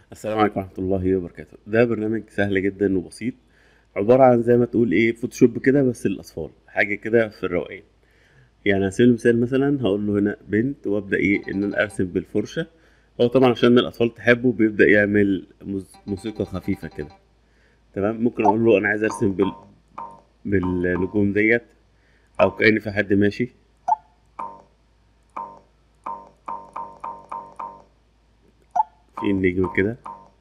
السلام عليكم ورحمة الله وبركاته ده برنامج سهل جدا وبسيط عبارة عن زي ما تقول ايه فوتوشوب كده بس للأطفال حاجة كده في الروقان يعني على سبيل المثال مثلا هقول له هنا بنت وابدأ ايه ان انا ارسم بالفرشة هو طبعا عشان الأطفال تحبه بيبدأ يعمل موز- موسيقى خفيفة كده تمام ممكن اقول له انا عايز ارسم بال بالنجوم ديت او كأن في حد ماشي في النجم كده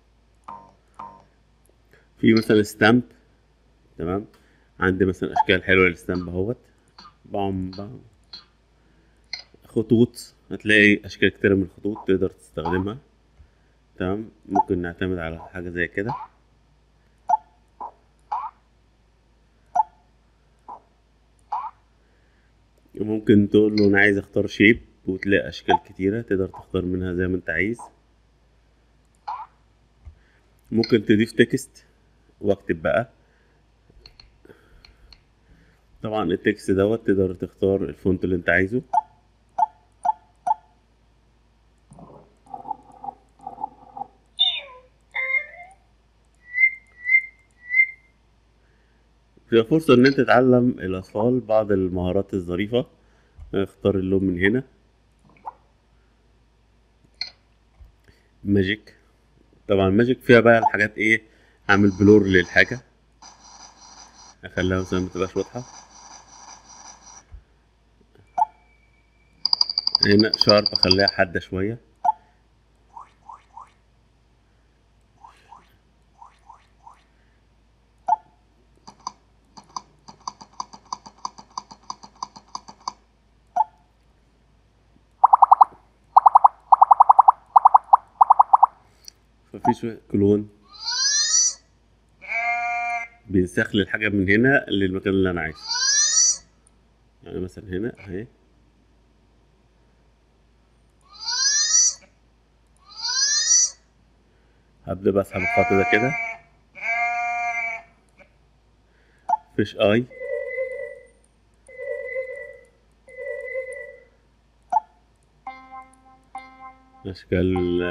في مثلا ستامب تمام عندي مثلا اشكال حلوه للستامب اهوت بام بام خطوط هتلاقي اشكال كتيره من الخطوط تقدر تستخدمها تمام ممكن نعتمد على حاجه زي كده وممكن تقول له انا عايز اختار شيب وتلاقي اشكال كتيره تقدر تختار منها زي ما انت عايز ممكن تضيف تكست واكتب بقى طبعا التكست دوت تقدر تختار الفونت اللي انت عايزه فيها فرصة إن أنت تعلم الأطفال بعض المهارات الظريفة اختار اللون من هنا ماجيك طبعا ماجيك فيها بقى الحاجات ايه اعمل بلور للحاجة اخليها مثلا متبقاش واضحة هنا شارب اخليها حادة شوية ففي شوية كلون بينسخ لي الحاجة من هنا للمكان اللي أنا عايزه يعني مثلا هنا أهي هبدأ بقى أسحب الخط ده كده فيش اي أشكال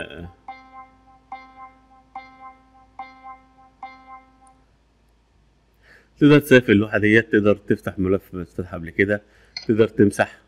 تقدر تسافر اللوحة ديت تقدر تفتح ملف مفتوح قبل كده تقدر تمسح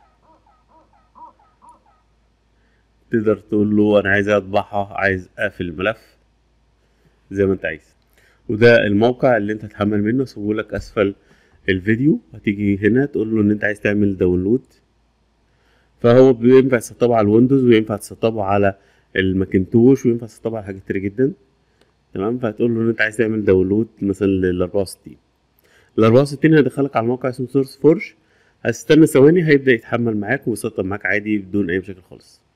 تقدر تقول له أنا عايز أطبعها عايز أقفل الملف زي ما أنت عايز وده الموقع اللي أنت هتحمل منه سيبهولك أسفل الفيديو هتيجي هنا تقول له إن أنت عايز تعمل داونلود فهو بينفع تسطبه على الويندوز وينفع تسطبه على الماكنتوش وينفع تسطبه على حاجات كتير جدا تمام فهتقول له ان انت عايز تعمل داونلود مثلا لل 64 ال 64 هيدخلك على موقع اسمه سورس فورج هتستنى ثواني هيبدأ يتحمل معاك ويسطب معاك عادي بدون اي مشاكل خالص